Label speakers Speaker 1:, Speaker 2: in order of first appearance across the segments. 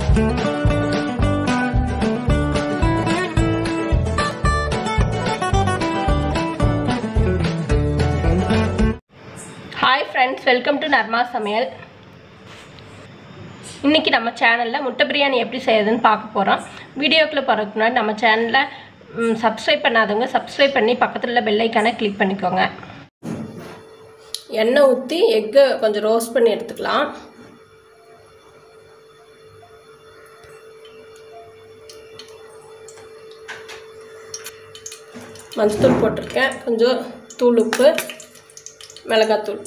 Speaker 1: hi friends welcome to Narma சமையல் இன்றைக்கி நம்ம சேனலில் முட்டை பிரியாணி எப்படி செய்யறதுன்னு பார்க்க போகிறோம் வீடியோக்குள்ளே போகிறதுக்கு முன்னாடி நம்ம சேனலில் சப்ஸ்கிரைப் பண்ணாதவங்க சப்ஸ்கிரைப் பண்ணி பக்கத்தில் உள்ள பெல்லைக்கான கிளிக் பண்ணிக்கோங்க எண்ணெய் ஊற்றி எக்கை கொஞ்சம் ரோஸ்ட் பண்ணி எடுத்துக்கலாம் மஞ்சத்தூள் போட்டிருக்கேன் கொஞ்சம் தூள் உப்பு மிளகாத்தூள்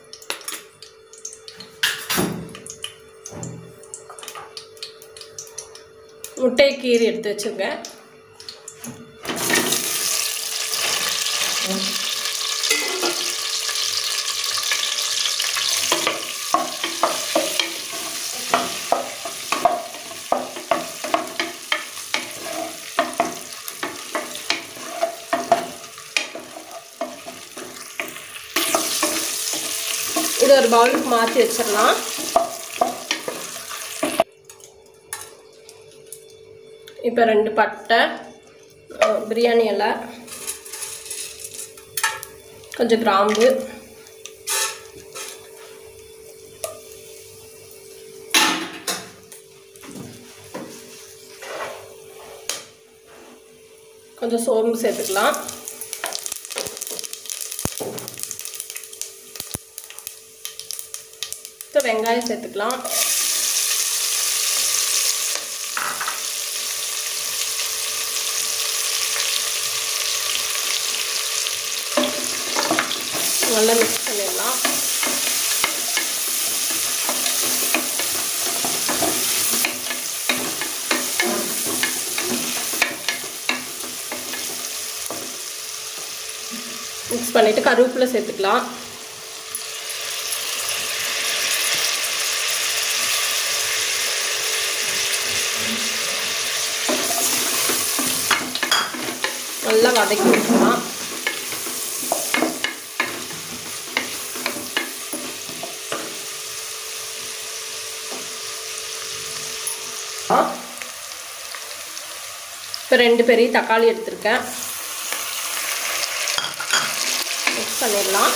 Speaker 1: முட்டையை கீறி எடுத்து வச்சுருங்க இது ஒரு பவுலுக்கு மாற்றி வச்சிடலாம் இப்போ ரெண்டு பட்டை அஹ், பிரியாணி இலை கொஞ்சம் கிராம்பு கொஞ்சம் சோம்பு சேர்த்துக்கலாம் இப்போ வெங்காயம் சேர்த்துக்கலாம் நல்லா மிக்ஸ் பண்ணிடலாம் மிக்ஸ் பண்ணிவிட்டு கருவேப்பிலை சேர்த்துக்கலாம் நல்லா வதக்கி விட்டுக்கலாம் இப்போ ரெண்டு பெரிய தக்காளி எடுத்திருக்கேன் மிக்ஸ் பண்ணிடலாம்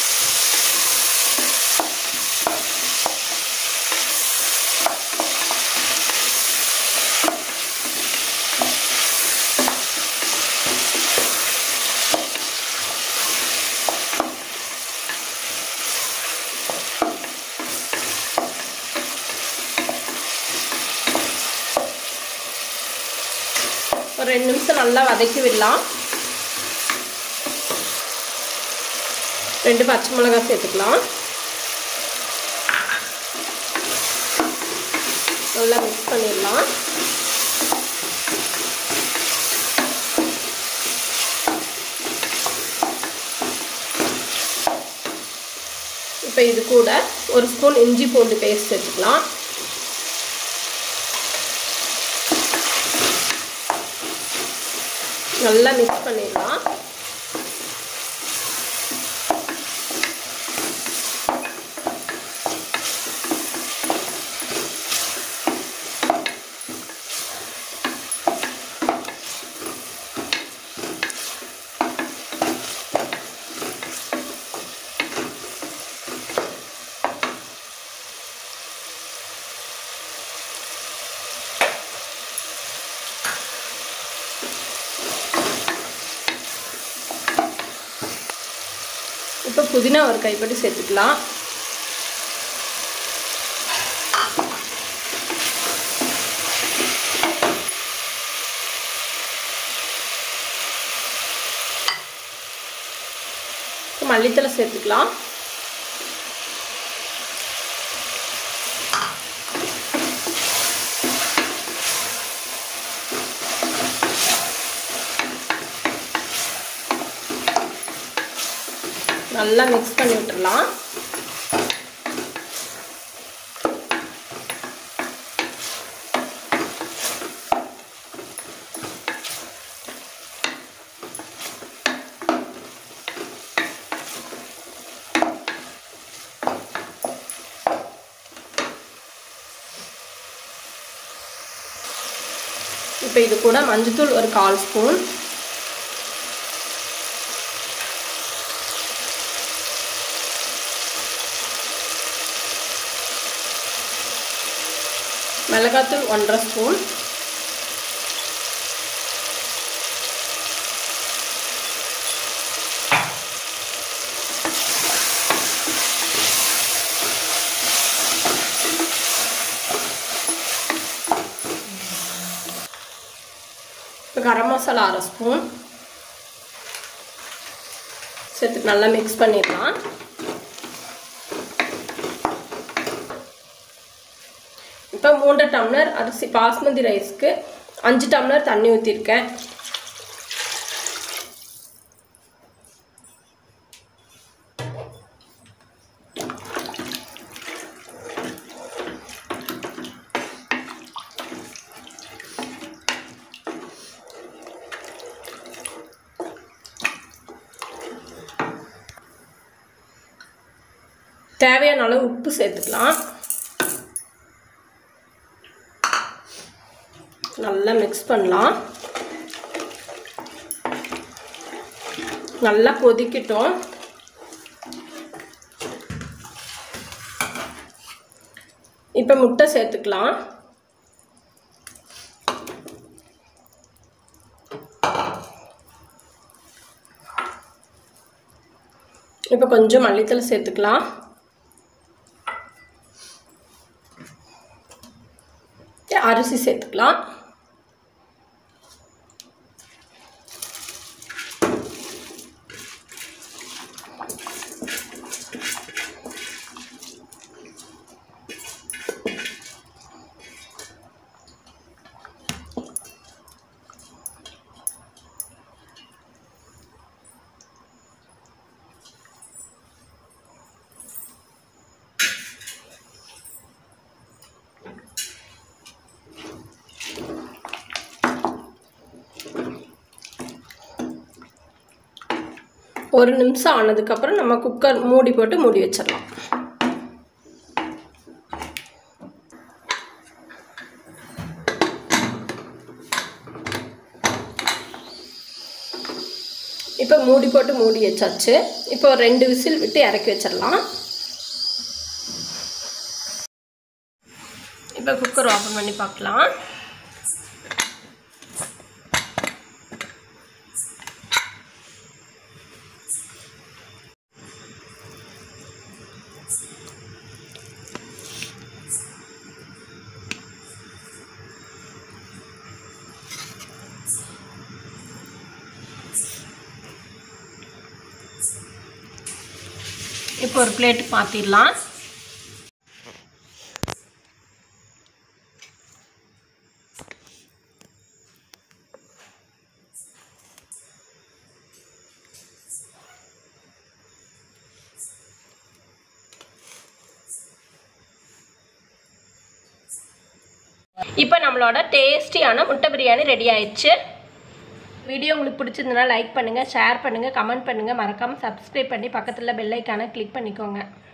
Speaker 1: ஒரு ரெண்டு நிமிஷம் நல்லா வதக்கி விடலாம் ரெண்டு பச்சை மிளகாய் சேர்த்துக்கலாம் நல்லா மிக்ஸ் பண்ணிடலாம் இப்போ இது கூட ஒரு ஸ்பூன் இஞ்சி பூண்டு பேஸ்ட் சேர்த்துக்கலாம் நல்லா மிக்ஸ் பண்ணிடலாம் இப்போ புதினா ஒரு கைப்படி சேர்த்துக்கலாம் இப்போ மல்லித்தலை சேர்த்துக்கலாம் நல்லா மிக்ஸ் பண்ணி விட்டுறலாம் இப்போ இது கூட மஞ்சத்தூள் ஒரு கால் ஸ்பூன் மிளகாத்தூள் ஒன்றரை ஸ்பூன் இப்போ கரம் மசாலா அரை ஸ்பூன் சேர்த்து நல்லா மிக்ஸ் பண்ணிடலாம் இப்போ மூன்று டம்ளர் அரிசி பாஸ்மதி ரைஸ்க்கு அஞ்சு டம்ளர் தண்ணி ஊற்றிருக்கேன் தேவையான அளவு உப்பு சேர்த்துக்கலாம் நல்லா மிக்ஸ் பண்ணலாம் நல்லா கொதிக்கட்டும் இப்போ முட்டை சேர்த்துக்கலாம் இப்போ கொஞ்சம் மல்லித்தலை சேர்த்துக்கலாம் அரிசி சேர்த்துக்கலாம் ஒரு நிமிஷம் ஆனதுக்கப்புறம் நம்ம குக்கர் மூடி போட்டு மூடி வச்சிடலாம் இப்போ மூடி போட்டு மூடி வச்சாச்சு இப்போ ஒரு ரெண்டு விசில் விட்டு இறக்கி வச்சிடலாம் இப்போ குக்கர் ஓப்பன் பண்ணி பார்க்கலாம் இப்போ ஒரு பிளேட் மாற்றிடலாம் இப்போ நம்மளோட டேஸ்டியான முட்டை பிரியாணி ரெடி ஆயிடுச்சு வீடியோ உங்களுக்கு பிடிச்சிருந்தனா லைக் பண்ணுங்கள் ஷேர் பண்ணுங்கள் கமெண்ட் பண்ணுங்கள் மறக்காமல் சப்ஸ்கிரைப் பண்ணி பக்கத்தில் பெல் ஐக்கானை கிளிக் பண்ணிக்கோங்க